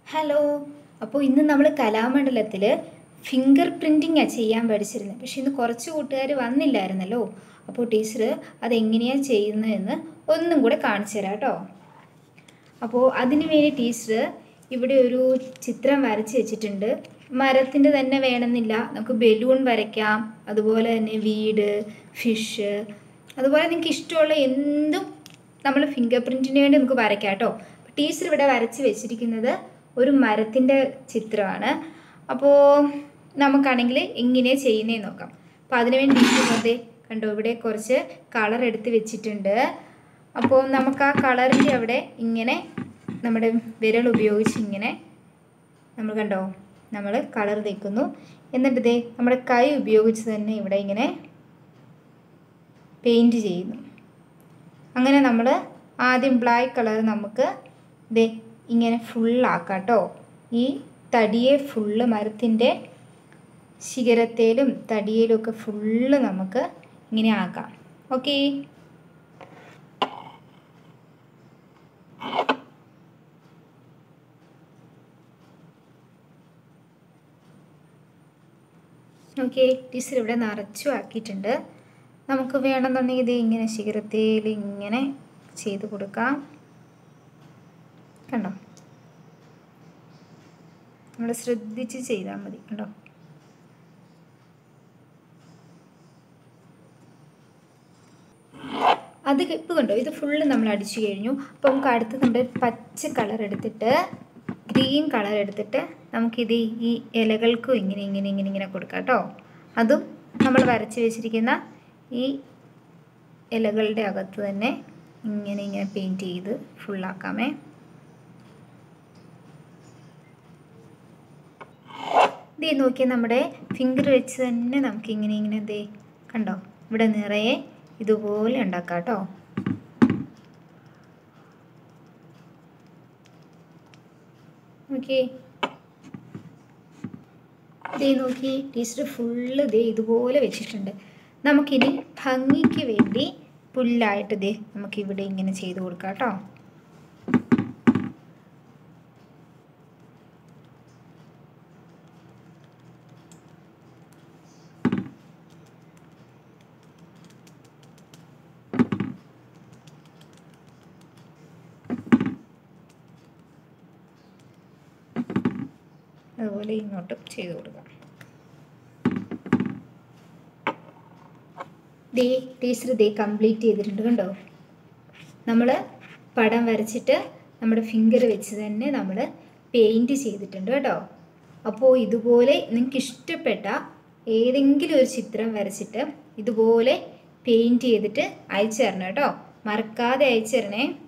hello അപ്പോൾ ഇന്ന് നമ്മൾ കലാമണ്ഡലത്തിൽ ഫിംഗർ പ്രിൻറ്റിങ്ങാണ് ചെയ്യാൻ പഠിച്ചിരുന്നത് പക്ഷേ ഇന്ന് കുറച്ച് കൂട്ടുകാർ വന്നില്ലായിരുന്നല്ലോ അപ്പോൾ ടീച്ചർ അതെങ്ങനെയാണ് ചെയ്യുന്നതെന്ന് ഒന്നും കൂടെ കാണിച്ചു തരാം കേട്ടോ അപ്പോൾ അതിന് വേണ്ടി ടീച്ചർ ഇവിടെ ഒരു ചിത്രം വരച്ച് വെച്ചിട്ടുണ്ട് മരത്തിൻ്റെ തന്നെ വേണമെന്നില്ല നമുക്ക് ബലൂൺ വരയ്ക്കാം അതുപോലെ തന്നെ വീട് ഫിഷ് അതുപോലെ നിങ്ങൾക്ക് ഇഷ്ടമുള്ള എന്തും നമ്മൾ ഫിംഗർ പ്രിൻറ്റിന് വേണ്ടി നമുക്ക് വരയ്ക്കാം കേട്ടോ ടീച്ചർ ഇവിടെ വരച്ച് വെച്ചിരിക്കുന്നത് ഒരു മരത്തിൻ്റെ ചിത്രമാണ് അപ്പോൾ നമുക്കാണെങ്കിൽ എങ്ങനെ ചെയ്യുന്നതെന്ന് നോക്കാം അപ്പോൾ അതിനുവേണ്ടി ടീച്ചർ വെറുതെ കണ്ടോ ഇവിടെ കുറച്ച് കളർ എടുത്ത് വെച്ചിട്ടുണ്ട് അപ്പോൾ നമുക്ക് ആ കളറിൻ്റെ അവിടെ ഇങ്ങനെ നമ്മുടെ വിരൽ ഉപയോഗിച്ച് ഇങ്ങനെ നമ്മൾ കണ്ടോ നമ്മൾ കളർ തേക്കുന്നു എന്നിട്ട് ഇതേ നമ്മുടെ കൈ ഉപയോഗിച്ച് തന്നെ ഇവിടെ ഇങ്ങനെ പെയിൻറ്റ് ചെയ്യുന്നു അങ്ങനെ നമ്മൾ ആദ്യം ബ്ലാക്ക് കളർ നമുക്ക് ദേ ഇങ്ങനെ ഫുള്ളാക്കാം കേട്ടോ ഈ തടിയെ ഫുള്ള് മരത്തിൻ്റെ ശിഖരത്തേലും തടിയിലും ഒക്കെ ഫുള്ള് നമുക്ക് ഇങ്ങനെ ആക്കാം ഓക്കേ ഓക്കെ ടീച്ചർ ഇവിടെ നിറച്ചു ആക്കിയിട്ടുണ്ട് നമുക്ക് വേണമെന്നുണ്ടെങ്കിൽ ഇത് ഇങ്ങനെ ശിഖരത്തിൽ ഇങ്ങനെ ചെയ്ത് കൊടുക്കാം കണ്ടോ നമ്മൾ ശ്രദ്ധിച്ച് ചെയ്താൽ മതി കണ്ടോ അത് ഇപ്പോൾ കണ്ടോ ഇത് ഫുള്ള് നമ്മൾ അടിച്ചു കഴിഞ്ഞു അപ്പോൾ നമുക്ക് അടുത്ത് നമ്മുടെ പച്ച കളർ എടുത്തിട്ട് ഗ്രീൻ കളർ എടുത്തിട്ട് നമുക്കിത് ഈ ഇലകൾക്കും ഇങ്ങനെ ഇങ്ങനെ ഇങ്ങനെ ഇങ്ങനെ കൊടുക്കാം കേട്ടോ അതും നമ്മൾ വരച്ച് വെച്ചിരിക്കുന്ന ഈ ഇലകളുടെ അകത്ത് തന്നെ ഇങ്ങനെ ഇങ്ങനെ പെയിൻറ്റ് ചെയ്ത് ഫുള്ളാക്കാമേ ദേ നോക്കിയാൽ നമ്മുടെ ഫിംഗർ വെച്ച് തന്നെ നമുക്ക് ഇങ്ങനെ ഇങ്ങനെ ദേ കണ്ടോ ഇവിടെ നിറയെ ഇതുപോലെ ഉണ്ടാക്കാം കേട്ടോ ഓക്കെ ദേ നോക്കി ടീച്ചർ ഫുള്ള് ദേ ഇതുപോലെ വെച്ചിട്ടുണ്ട് നമുക്കിനി ഭംഗിക്ക് വേണ്ടി പുല്ലായിട്ട് ദേ നമുക്കിവിടെ ഇങ്ങനെ ചെയ്ത് കൊടുക്കാം കേട്ടോ അതുപോലെ ഇങ്ങോട്ടും ചെയ്ത് കൊടുക്കാം ദേ ടീച്ചർ ദേ കംപ്ലീറ്റ് ചെയ്തിട്ടുണ്ട് കണ്ടോ നമ്മൾ പടം വരച്ചിട്ട് നമ്മുടെ ഫിംഗർ വെച്ച് തന്നെ നമ്മൾ പെയിൻറ്റ് ചെയ്തിട്ടുണ്ട് കേട്ടോ അപ്പോൾ ഇതുപോലെ നിങ്ങൾക്ക് ഇഷ്ടപ്പെട്ട ഏതെങ്കിലും ഒരു ചിത്രം വരച്ചിട്ട് ഇതുപോലെ പെയിൻറ്റ് ചെയ്തിട്ട് അയച്ചു തരണം കേട്ടോ മറക്കാതെ അയച്ചു തരണേ